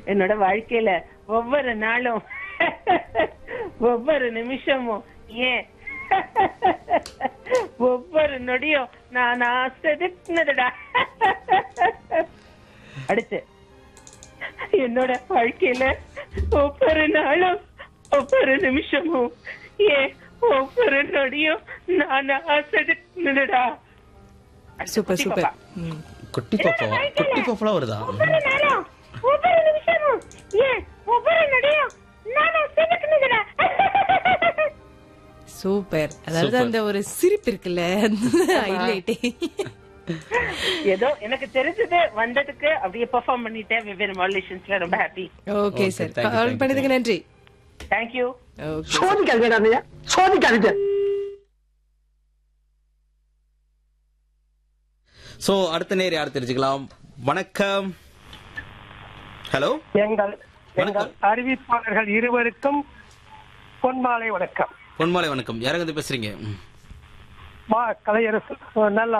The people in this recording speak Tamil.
என்னோட வாழ்க்கையில ஒவ்வொரு நாளும் ஒவ்வொரு நிமிஷமும் ஏன் ஒவ்வொரு நொடியும் நான் செதுக்குனதுடா அடுத்து என்னோட வாழ்க்கையில ஒவ்வொரு நாளும் ஒவ்வொரு நிமிஷமும் ஏன் ஒவ்வொரு நொடியும் நான் செதுக்குனதுடா சூப்பர் சூப்பர் ம். குட்டி பாப்பாவா குட்டி பாப்பாலாம் வருதா ஒவ்வொரு நேரம் ஒவ்வொரு நிமிஷமும் ஏன் ஒவ்வொரு நொடியும் நான் செதுக்குனதுடா சூப்பர் அதாவது சூப்பர். அந்த ஒரு சிரிப்பு இருக்குல்ல ஹைலைட்டே ஏதோ எனக்கு தெரிஞ்சது வந்ததுக்கு அப்படியே பெர்ஃபார்ம் பண்ணிட்டேன் வெவ்வேறு மாடுலேஷன்ஸ்ல ரொம்ப happy okay Okay, sir thank you, call thank பண்ணதுக்கு நன்றி தேங்க்யூ ஓகே சோதிக்காதீங்க அண்ணையா சோதிக்காதீங்க சோ அடுத்த நேர் யார் தெரிஞ்சுக்கலாம் வணக்கம் ஹலோ எங்கள் எங்கள் அறிவிப்பாளர்கள் இருவருக்கும் பொன்மாலை வணக்கம் பொன்மாலை வணக்கம் யாரங்க பேசுறீங்க ம். மா கலையரசு நல்ல